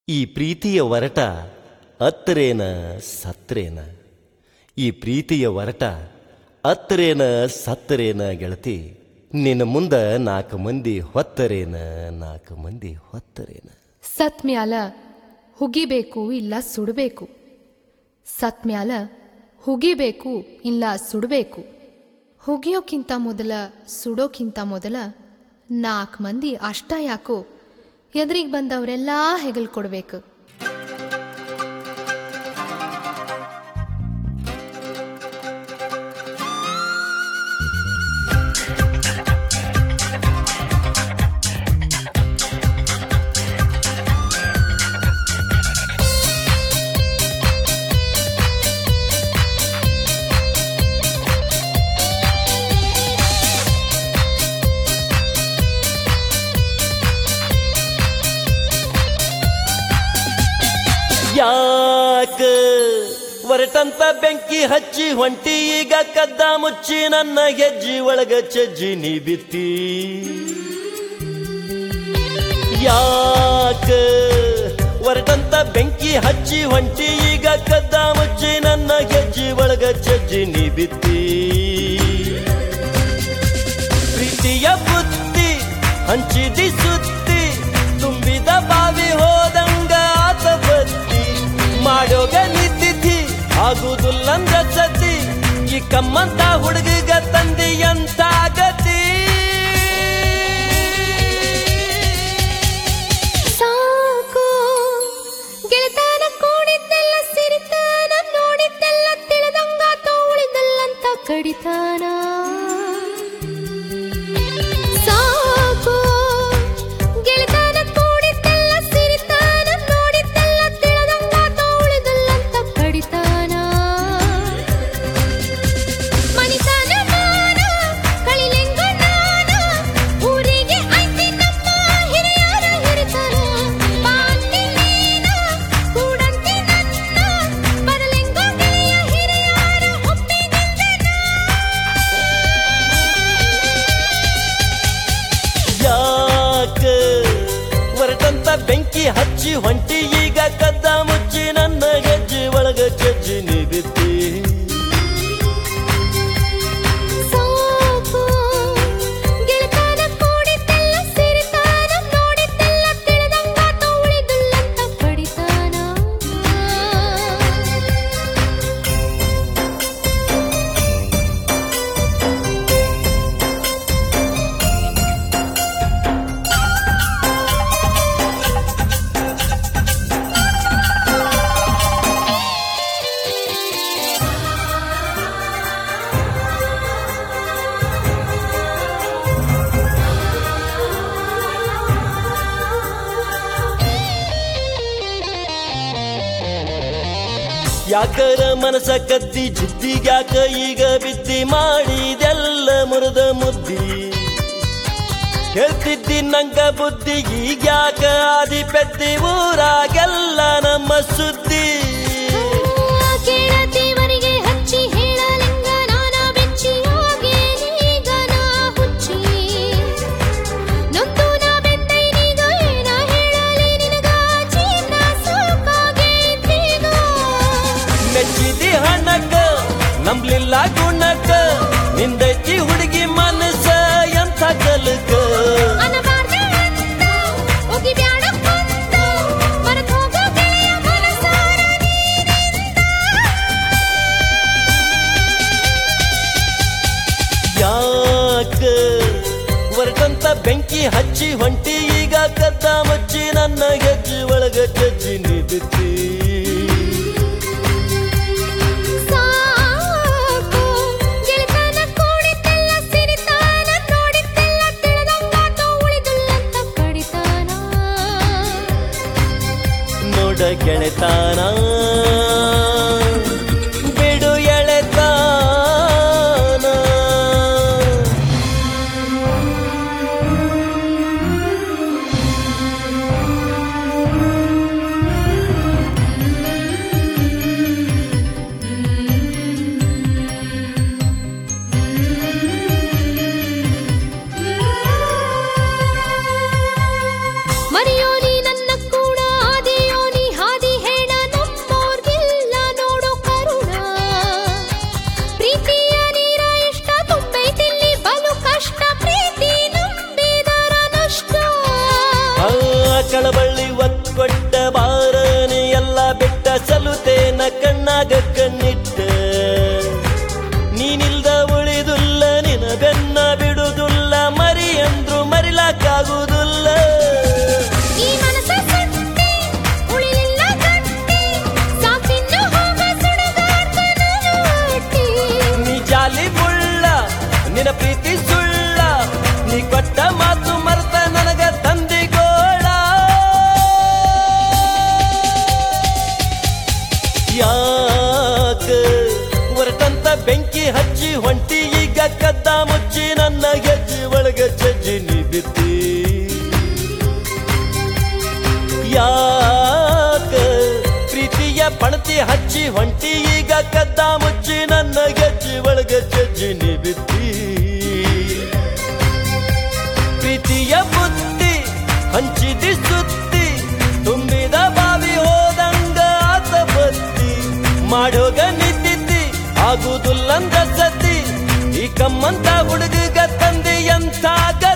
ಈ ಪ್ರೀತಿಯ ಒರಟ ಅತ್ತರೇನ ಸತ್ತರೇನ ಈ ಪ್ರೀತಿಯ ಒರಟ ಅತ್ತರೇನ ಸತ್ತರೇನ ಗೆಳತಿ ನಿನ್ನ ಮುಂದ ನಾಲ್ಕು ಮಂದಿ ಹೊತ್ತರೇನ ನಾಲ್ಕು ಮಂದಿ ಹೊತ್ತರೇನ ಸತ್ ಮ್ಯಾಲ ಹುಗಿಬೇಕು ಇಲ್ಲ ಸುಡಬೇಕು ಸತ್ ಮ್ಯಾಲ ಹುಗಿಬೇಕು ಇಲ್ಲ ಸುಡಬೇಕು ಹುಗಿಯೋಕ್ಕಿಂತ ಮೊದಲ ಸುಡೋಕ್ಕಿಂತ ಮೊದಲ ನಾಲ್ಕು ಮಂದಿ ಅಷ್ಟ ಯಾಕೋ ಎದುರಿಗೆ ಬಂದವರೆಲ್ಲ ಹೆಗಲ್ ಕೊಡ್ಬೇಕು ಯಾಕ ಒರಟಂತ ಬೆಂಕಿ ಹಚ್ಚಿ ಹೊಂಟಿ ಈಗ ಕದ್ದ ಮುಚ್ಚಿ ನನ್ನ ಹೆಜ್ಜಿ ಒಳಗ ಚಜ್ಜಿ ನೀ ಬಿತ್ತಿ ಯಾಕ ಒರಟಂತ ಬೆಂಕಿ ಹಚ್ಚಿ ಹೊಂಟಿ ಈಗ ಕದ್ದ ಮುಚ್ಚಿ ನನ್ನ ಹೆಜ್ಜಿ ಒಳಗ ಚಜ್ಜಿ ನೀ ಬಿತ್ತಿ ಪ್ರೀತಿಯ ಬುದ್ಧಿ ಹಂಚಿದಿ ಸುತ್ತಿ ತುಂಬಿದ ಬಾವಿ ಹೋದಂಗ ಆತ ಬತ್ತಿ ಮಾಡೋಗ ನಿಂತಿದ್ದಿ ಆಗುದಿಲ್ಲಂದ ಸತಿ ಈ ಕಮ್ಮಂತ ಹುಡುಗಿಗ ತಂದಿ ಅಂತ ಗತಿ ಸಾಕು ಗೆಳೆತನ ಕೂಡಿದ್ದೆಲ್ಲ ಸಿರಿತಾನ ನೋಡಿದ್ದೆಲ್ಲ ತಿಳಿದಂಗಾತ ಉಳಿದಲ್ಲಂತ ಕಡಿತಾನ ಸಾಕು ಗೆಳೆತನ ಕೂಡಿದ್ದೆಲ್ಲ ಸಿರಿತಾನ ನೋಡಿದ್ದೆಲ್ಲ ತಿಳಿದಂಗಾತ ಉಳಿದಲ್ಲಂತ ಕಡಿತಾನ ಮನಿತನ ನಾನ ಕಳಿಲೆಂಗ ನಾನ ಊರಿಗೆ ಐತಿ ನಮ್ಮ ಹಿರಿಯರ ಹಿರಿತನ ಬಾಂತಿ ನೀನ ಕೂಡಂತಿ ನನ್ನ ಬರಲೆಂಗ ಗೆಳೆಯ ಹಿರಿಯರ ಒಪ್ಪಿಗೆಂದನ ಯಾಕ ಒರಟಂತ ಬೆಂಕಿ ಹಚ್ಚಿ ಹೊಂಟಿ ಈಗ ಕದ್ದ ಮುಚ್ಚಿ ನನ್ನ ಹೆಜ್ಜೆ ಒಳಗ ಚಜ್ಜಿ ನೀ ಬಿತ್ತಿ ಸಾಕು ಗೆಳೆತನ ಕೂಡಿದ್ದೆಲ್ಲ ಸಿರಿತಾನ ನೋಡಿದ್ದೆಲ್ಲ ತಿಳಿದಂಗಾತ ಉಳಿದಲ್ಲಂತ ಕಡಿತಾನ ಯಾಕರ ಮನಸ ಕದ್ದಿ ಜಿದ್ದಿಗ್ಯಾಕ ಈಗ ಬಿದ್ದಿ ಮಾಡಿದೆಲ್ಲ ಮುರಿದ ಮುದ್ದಿ ಹೇಳ್ತಿದ್ದಿ ನಂಗ ಬುದ್ಧಿ ಈಗ್ಯಾಕ ಆದಿ ಪೆದ್ದಿ ಊರಾಗೆಲ್ಲ ನಮ್ಮ ಸುದ್ದಿ ಕೇಳದೇವರಿಗೆ ಹಚ್ಚಿ ಹೇಳಲಿಂಗ ನಾನ ಬೆಚ್ಚಿ ಹೋಗೇನೀಗ ನಾ ಹುಚ್ಚಿ ನೊಂದು ನಾ ಬೆಂದೈನೀಗ ಏನ ಹೇಳಲಿ ನಿನಗ ಜೀವನ ಸಾಕಾಗೈತೀಗ ಮೆಚ್ಚಿದಿ ಹಣಕ್ಕ ನಂಬ್ಲಿಲ್ಲ ಗುಣಕ್ಕ ನಿಂದೈತಿ ಹುಡುಗಿ ಮನಸ್ಸ ಎಂಥ ಕಲಕ ಅನಬಾರ್ದೆ ಅಂತ ಒಗಿಬ್ಯಾಡ ಅಂತ ಮರೆತ್ ಹೋಗೋ ಗೆಳೆಯ ಮನಸಾರ ಯಾಕ ಹೊರಟಂತ ಬೆಂಕಿ ಹಚ್ಚಿ ಹೊಂಟಿ ಈಗ ಕದ್ದ ಮಚ್ಚಿ ನನ್ನ ಹೆಜ್ಜೆ ಒಳಗ ಚಜ್ಜಿ ನೀ ಬಿತ್ತಿ ಸಾಕು ಗೆಳೆತನ ಕೂಡಿದ್ದೆಲ್ಲ ಸಿರಿತಾನ ನೋಡಿದ್ದೆಲ್ಲ ತಿಳಿದಂಗಾತ ಉಳಿದಲ್ಲಂತ ಕಡಿತಾನ ನೋಡ ಗೆಳೆತಾನ ಬಿಡು ಎಳೆತಾನ ಮರೆಯೋ ನೀ ನನ್ನ ಕೂಡ ಆದಿಯೋ ಕಳಬಳ್ಳಿ ಒಕ್ಕೊಟ್ಟ ಬಾರನಿ ಎಲ್ಲ ಬಿಟ್ಟ ಸಲುತೇನ ಕಣ್ಣಾಗ ಕಣ್ಣಿಟ್ಟ ನೀನಿಲ್ದ ಉಳಿದುಲ್ಲ ನಿನ ಬೆನ್ನ ಬಿಡುವುದಿಲ್ಲ ಮರಿ ಅಂದ್ರು ಮರಿಲಾಕಾಗುವುದಿಲ್ಲ ಈ ಮನಸ ಸುಟ್ಟಿ ಉಳಿಲಿಲ್ಲ ಗಟ್ಟಿ ಸಾಕಿನ್ನು ಹೋಗ ಸುಡುಗಾಡ್ತ ನಾನು ಒಟ್ಟಿ ನೀ ಜಾಲಿ ಮುಳ್ಳ ನಿನ ಪ್ರೀತಿ ಸುಳ್ಳ ನೀ ಕೊಟ್ಟ ಮಾತು ಮರ್ತ ನನಗ ತಂದಿಗೋಳ ಯಾಕ ಹೊರಟಂತ ಬೆಂಕಿ ಹಚ್ಚಿ ಹೊಂಟಿ ಈಗ ಕದ್ದ ಮುಚ್ಚಿ ನನ್ನ ಗೆಜ್ಜಿ ಒಳಗ ಚಜ್ಜಿ ನೀ ಬಿತ್ತಿ ಯಾಕ ಪ್ರೀತಿಯ ಪಣತಿ ಹಚ್ಚಿ ಹೊಂಟಿ ಈಗ ಕದ್ದ ಮುಚ್ಚಿ ನನ್ನ ಗೆಜ್ಜಿ ಒಳಗ ಚಜ್ಜಿ ನೀ ಬಿತ್ತಿ ಪ್ರೀತಿಯ ಬುದ್ಧಿ ಹಂಚಿದಿ ಸುತ್ತಿ ತುಂಬಿದ ಬಾವಿ ಹೋದಂಗ ಆತ ಬತ್ತಿ ಮಾಡೋಗ ನಿದ್ದಿದ್ದಿ ಆಗುದಿಲ್ಲಂದ ಸತಿ ಈ ಕಮ್ಮಂತ ಹುಡುಗ ತಂದೆ ಎಂತ